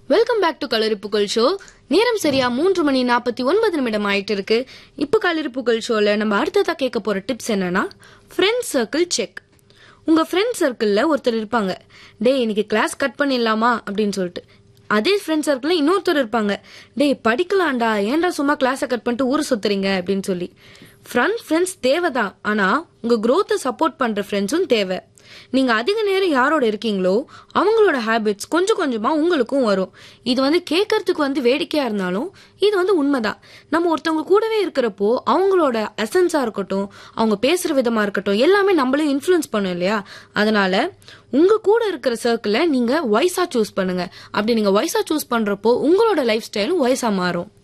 welcome back to கலரிப்புகள் show நேரம் சரியா மூன்று மணி நாற்பத்தி ஒன்பது நிமிடம் ஆயிட்டு இருக்கு இப்போ கலரிப்புகள் ஷோல நம்ம அடுத்ததா கேட்க போற டிப்ஸ் என்னன்னா ஃப்ரெண்ட் சர்க்கிள் செக் உங்க ஃப்ரெண்ட் சர்க்கிள்ல ஒருத்தர் இருப்பாங்க டேய் இன்னைக்கு கிளாஸ் கட் பண்ணிடலாமா அப்படின்னு சொல்லிட்டு அதே ஃப்ரெண்ட் சர்க்கிள்ல இன்னொருத்தர் இருப்பாங்க டேய் படிக்கலாம்டா ஏன்டா சும்மா கிளாஸை கட் பண்ணிட்டு ஊர் சுத்துறீங்க அப்படின்னு சொல்லி ஃப்ரெண்ட் ஃப்ரெண்ட்ஸ் தேவைதான் ஆனா உங்க growth சப்போர்ட் பண்ற ஃப்ரெண்ட்ஸும் தேவை நீங்க அதிக நேரம் யாரோட இருக்கீங்களோ அவங்களோட ஹேபிட்ஸ் கொஞ்சம் கொஞ்சமா உங்களுக்கும் வரும் இது வந்து கேட்கறதுக்கு வந்து வேடிக்கையா இருந்தாலும் இது வந்து உண்மைதான் நம்ம ஒருத்தவங்க கூடவே இருக்கிறப்போ அவங்களோட எசன்ஸா இருக்கட்டும் அவங்க பேசுற விதமா இருக்கட்டும் எல்லாமே நம்மளையும் இன்ஃப்ளூயன்ஸ் பண்ணும் இல்லையா அதனால உங்க கூட இருக்கிற சர்க்கிளை நீங்க வயசா சூஸ் பண்ணுங்க அப்படி நீங்க வயசா சூஸ் பண்றப்போ உங்களோட லைஃப் ஸ்டைலும் வயசா மாறும்